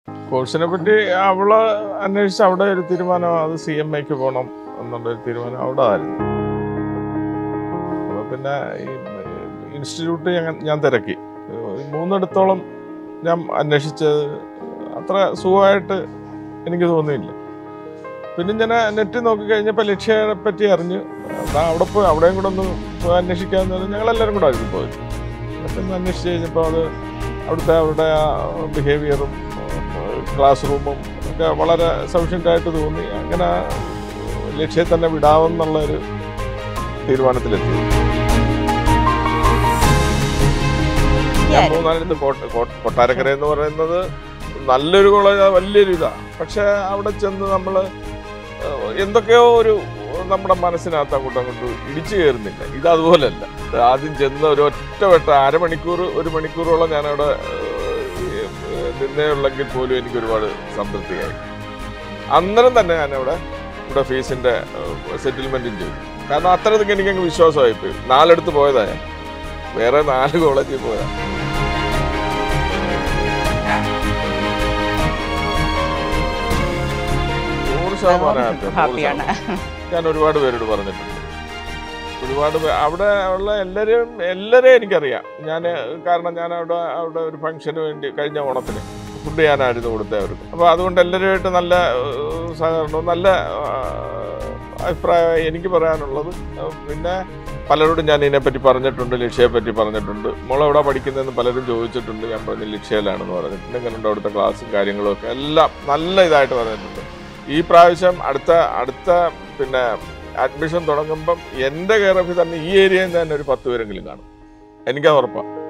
കോഴ്സിനെ പറ്റി അവള് അന്വേഷിച്ച് അവിടെ ഒരു തീരുമാനം അത് സി എം ഐക്ക് പോകണം എന്നുള്ളൊരു തീരുമാനം അവിടെ ആയിരുന്നു അപ്പോൾ പിന്നെ ഈ ഇൻസ്റ്റിറ്റ്യൂട്ട് ഞാൻ ഞാൻ തിരക്കി ഈ മൂന്നിടത്തോളം ഞാൻ അന്വേഷിച്ചത് അത്ര സുഖമായിട്ട് എനിക്ക് തോന്നിയില്ല പിന്നെ ഞാൻ നെറ്റ് നോക്കി കഴിഞ്ഞപ്പോൾ ലക്ഷ്യയെ പറ്റി അറിഞ്ഞു എന്നാ അവിടെ പോയി അവിടെയും കൂടെ ഒന്ന് പോയി അന്വേഷിക്കാമെന്ന് പറഞ്ഞ് ഞങ്ങളെല്ലാവരും കൂടെ ആയിരുന്നു പോയത് എന്നിട്ട് ഒന്ന് അന്വേഷിച്ച് കഴിഞ്ഞപ്പോൾ അത് അവിടുത്തെ അവരുടെ ആ ബിഹേവിയറും ക്ലാസ് റൂമും ഒക്കെ വളരെ സഫീഷ്യൻ്റ് ആയിട്ട് തോന്നി അങ്ങനെ ലക്ഷ്യത്തെ തന്നെ വിടാമെന്നുള്ള ഒരു തീരുമാനത്തിലെത്തി ഞാൻ മൂന്നാലിടത്ത് കോട്ട കോട്ട- കൊട്ടാരക്കര എന്ന് പറയുന്നത് നല്ലൊരു കോളേജ് വലിയൊരു ഇതാണ് പക്ഷെ അവിടെ ചെന്ന് നമ്മൾ എന്തൊക്കെയോ ഒരു നമ്മുടെ മനസ്സിനകത്ത് അങ്ങോട്ടും അങ്ങോട്ട് ഇടിച്ചു കയറുന്നില്ല ഇത് അതുപോലല്ല ഇത് ആദ്യം ചെന്ന് ഒരു ഒറ്റ വെട്ട അരമണിക്കൂർ ഒരു മണിക്കൂറോളം ഞാനവിടെ ഏഹ്, നിന്നേ ഉള്ളെങ്കിൽ പോലും എനിക്ക് ഒരുപാട് സംതൃപ്തിയായി അന്നേരം തന്നെ ഞാനവിടെ ഇവിടെ ഫീസിന്റെ സെറ്റിൽമെന്റും ചെയ്തു കാരണം അത്രയ്ക്ക് എനിക്കങ്ങ് വിശ്വാസമായി പോയി നാലെടുത്ത് പോയതാ ഞാൻ വേറെ നാല് കോളേജിൽ പോയതാ നൂറ് ശതമാനം happy, നൂറ് ഹാപ്പിയാണ് ഞാൻ ഒരുപാട് പേരോട് പറഞ്ഞിട്ടുണ്ട് ഒരുപാട് പേ- അവിടെ ഉള്ള എല്ലാവരെയും എല്ലാവരെയും എനിക്കറിയാം ഞാൻ കാരണം ഞാൻ അവിടെ അവിടെ ഒരു ഫംഗ്ഷന് വേണ്ടി കഴിഞ്ഞ ഓണത്തിന് ഫുഡ് ഞാനായിരുന്നു കൊടുത്തത് അവർക്ക് അപ്പോൾ അതുകൊണ്ട് എല്ലാവരുമായിട്ട് നല്ല ഏഹ്, സഹകരണവും നല്ല ഏഹ്, അഭിപ്രായം എനിക്ക് പറയാനുള്ളത് ഏഹ്, പിന്നെ പലരോടും ഞാൻ ഇതിനെപ്പറ്റി പറഞ്ഞിട്ടുണ്ട് ലക്ഷ്യയെ പറ്റി പറഞ്ഞിട്ടുണ്ട് മോൾ എവിടെ പഠിക്കുന്നതെന്ന് പലരും ചോദിച്ചിട്ടുണ്ട് ഞാൻ പറഞ്ഞു ലക്ഷ്യയിലാണെന്ന് പറഞ്ഞിട്ടുണ്ട് ഇങ്ങനെയുണ്ട് അവിടുത്തെ ക്ലാസ്സും കാര്യങ്ങളും ഒക്കെ എല്ലാം നല്ല ഇതായിട്ട് പറഞ്ഞിട്ടുണ്ട് ഈ പ്രാവശ്യം അടുത്ത അടുത്ത പിന്നെ അഡ്മിഷൻ തുടങ്ങുമ്പം എൻ്റെ കെയർ ഓഫിൽ തന്നെ ഈ ഏരിയയിൽ നിന്ന് തന്നെ ഒരു പത്ത് പേരെങ്കിലും കാണും എനിക്കത് ഉറപ്പാണ്